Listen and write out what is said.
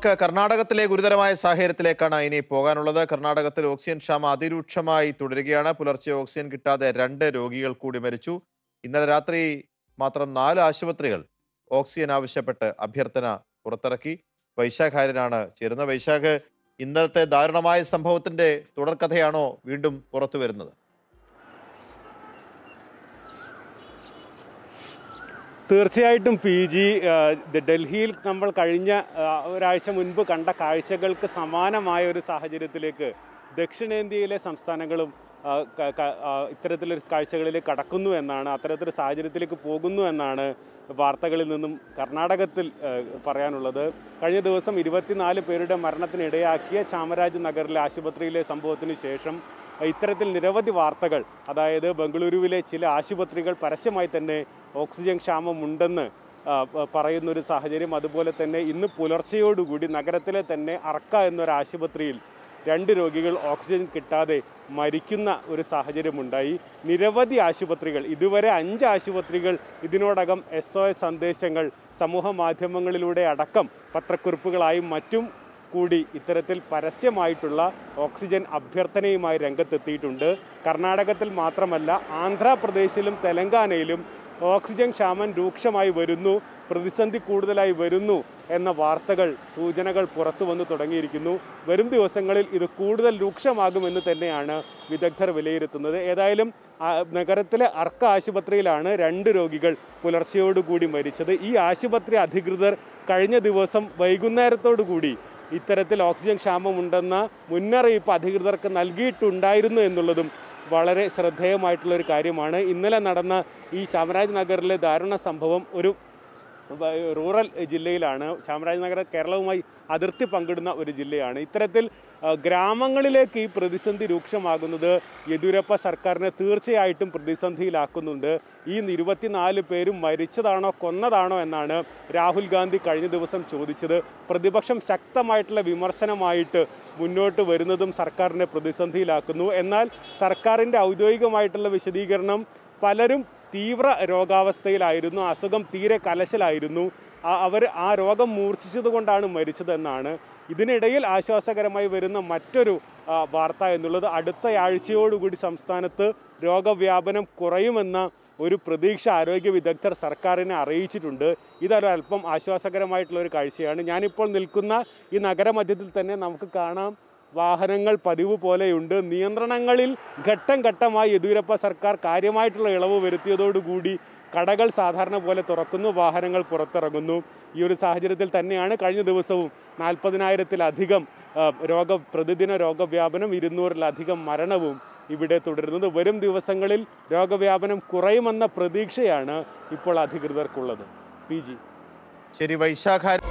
ക- കർണാടകത്തിലെ ഗുരുതരമായ സാഹചര്യത്തിലേക്കാണ് ഇനി പോകാനുള്ളത് കർണാടകത്തിൽ ഓക്സിജൻ ക്ഷാമം അതിരൂക്ഷമായി തുടരുകയാണ് പുലർച്ചെ ഓക്സിജൻ കിട്ടാതെ രണ്ട് രോഗികൾ കൂടി മരിച്ചു ഇന്നലെ രാത്രി മാത്രം നാല് ആശുപത്രികൾ ഓക്സിജൻ ആവശ്യപ്പെട്ട് അഭ്യർത്ഥന പുറത്തിറക്കി വൈശാഖ് ആര്യനാണ് ചേരുന്നത് വൈശാഖ് ഇന്നലത്തെ ദാരുണമായ സംഭവത്തിന്റെ തുടർക്കഥയാണോ വീണ്ടും പുറത്തു വരുന്നത് തീർച്ചയായിട്ടും പി ജി ഡൽഹിയിൽ നമ്മൾ കഴിഞ്ഞ ആ, ഒരാഴ്ച മുൻപ് കണ്ട കാഴ്ചകൾക്ക് സമാനമായ ഒരു സാഹചര്യത്തിലേക്ക് ദക്ഷിണേന്ത്യയിലെ സംസ്ഥാനങ്ങളും ആ, ക- ക- ആ, ഇത്തരത്തിലൊരു കാഴ്ചകളിലേക്ക് കടക്കുന്നു എന്നാണ് അത്തരത്തിലൊരു സാഹചര്യത്തിലേക്ക് പോകുന്നു എന്നാണ് വാർത്തകളിൽ നിന്നും കർണാടകത്തിൽ ആ, പറയാനുള്ളത് കഴിഞ്ഞ ദിവസം ഇരുപത്തിനാല് പേരുടെ മരണത്തിനിടയാക്കിയ ചാമരാജ് നഗറിലെ ആശുപത്രിയിലെ സംഭവത്തിന് ശേഷം ഇത്തരത്തിൽ നിരവധി വാർത്തകൾ അതായത് ബംഗളൂരുവിലെ ചില ആശുപത്രികൾ പരസ്യമായി തന്നെ ഓക്സിജൻ ക്ഷാമമുണ്ടെന്ന് ആ, പ- പറയുന്നൊരു സാഹചര്യം അതുപോലെ തന്നെ ഇന്ന് പുലർച്ചയോടുകൂടി നഗരത്തിലെ തന്നെ അർക്ക എന്നൊരു ആശുപത്രിയിൽ രണ്ട് രോഗികൾ ഓക്സിജൻ കിട്ടാതെ മരിക്കുന്ന ഒരു സാഹചര്യമുണ്ടായി നിരവധി ആശുപത്രികൾ ഇതുവരെ അഞ്ച് ആശുപത്രികൾ ഇതിനോടകം എസ് ഒ എസ് സന്ദേശങ്ങൾ സമൂഹ മാധ്യമങ്ങളിലൂടെ അടക്കം പത്രക്കുറിപ്പുകളായും മറ്റും കൂടി ഇത്തരത്തിൽ പരസ്യമായിട്ടുള്ള ഓക്സിജൻ അഭ്യർത്ഥനയുമായി രംഗത്തെത്തിയിട്ടുണ്ട് കർണാടകത്തിൽ മാത്രമല്ല ആന്ധ്രാപ്രദേശിലും തെലങ്കാനയിലും ഓക്സിജൻ ക്ഷാമം രൂക്ഷമായി വരുന്നു പ്രതിസന്ധി കൂടുതലായി വരുന്നു എന്ന വാർത്തകൾ സൂചനകൾ പുറത്തു വന്നു തുടങ്ങിയിരിക്കുന്നു വരും ദിവസങ്ങളിൽ ഇത് കൂടുതൽ രൂക്ഷമാകുമെന്ന് തന്നെയാണ് വിദഗ്ധർ വിലയിരുത്തുന്നത് ഏതായാലും ആ, നഗരത്തിലെ അർക്ക ആശുപത്രിയിലാണ് രണ്ട് രോഗികൾ പുലർച്ചയോടുകൂടി മരിച്ചത് ഈ ആശുപത്രി അധികൃതർ കഴിഞ്ഞ ദിവസം വൈകുന്നേരത്തോടു കൂടി ഇത്തരത്തിൽ ഓക്സിജൻ ക്ഷാമമുണ്ടെന്ന മുന്നറിയിപ്പ് അധികൃതർക്ക് നൽകിയിട്ടുണ്ടായിരുന്നു എന്നുള്ളതും വളരെ ശ്രദ്ധേയമായിട്ടുള്ള ഒരു കാര്യമാണ് ഇന്നലെ നടന്ന ഈ ചാമരാജ് നഗറിലെ ദാരുണ സംഭവം ഒരു വ- റൂറൽ ജില്ലയിലാണ് ചാമരാജനഗർ കേരളവുമായി അതിർത്തി പങ്കിടുന്ന ഒരു ജില്ലയാണ് ഇത്തരത്തിൽ ആ, ഗ്രാമങ്ങളിലേക്ക് ഈ പ്രതിസന്ധി രൂക്ഷമാകുന്നത് യെദ്യൂരപ്പ സർക്കാരിനെ തീർച്ചയായിട്ടും പ്രതിസന്ധിയിലാക്കുന്നുണ്ട് ഈ ഇരുപത്തിനാല് പേരും മരിച്ചതാണോ കൊന്നതാണോ എന്നാണ് രാഹുൽ ഗാന്ധി കഴിഞ്ഞ ദിവസം ചോദിച്ചത് പ്രതിപക്ഷം ശക്തമായിട്ടുള്ള വിമർശനമായിട്ട് മുന്നോട്ട് വരുന്നതും സർക്കാരിനെ പ്രതിസന്ധിയിലാക്കുന്നു എന്നാൽ സർക്കാരിൻ്റെ ഔദ്യോഗികമായിട്ടുള്ള വിശദീകരണം പലരും തീവ്ര രോഗാവസ്ഥയിലായിരുന്നു അസുഖം തീരെ കലശലായിരുന്നു അവർ ആ രോഗം മൂർച്ഛിച്ചതുകൊണ്ടാണ് മരിച്ചതെന്നാണ് ഇതിനിടയിൽ ആശ്വാസകരമായി വരുന്ന മറ്റൊരു ആ, വാർത്ത എന്നുള്ളത് അടുത്ത ആഴ്ചയോടുകൂടി സംസ്ഥാനത്ത് രോഗവ്യാപനം കുറയുമെന്ന ഒരു പ്രതീക്ഷ ആരോഗ്യ വിദഗ്ധർ സർക്കാരിനെ അറിയിച്ചിട്ടുണ്ട് ഇതൊരല്പം ആശ്വാസകരമായിട്ടുള്ള ഒരു കാഴ്ചയാണ് ഞാനിപ്പോൾ നിൽക്കുന്ന ഈ നഗരമധ്യത്തിൽ തന്നെ നമുക്ക് കാണാം വാഹനങ്ങൾ പതിവ് പോലെയുണ്ട് നിയന്ത്രണങ്ങളിൽ ഘട്ടം ഘട്ടമായി യെദ്യൂരപ്പ സർക്കാർ കാര്യമായിട്ടുള്ള ഇളവ് വരുത്തിയതോടുകൂടി കടകൾ സാധാരണ പോലെ തുറക്കുന്നു വാഹനങ്ങൾ പുറത്തിറങ്ങുന്നു ഈ ഒരു സാഹചര്യത്തിൽ തന്നെയാണ് കഴിഞ്ഞ ദിവസവും നാൽപ്പതിനായിരത്തിലധികം ആ, രോഗ പ്രതിദിന രോഗവ്യാപനം ഇരുന്നൂറിലധികം മരണവും ഇവിടെ തുടരുന്നത് വരും ദിവസങ്ങളിൽ രോഗവ്യാപനം കുറയുമെന്ന പ്രതീക്ഷയാണ് ഇപ്പോൾ അധികൃതർക്കുള്ളത് പി ജി ശരി വൈശാഖ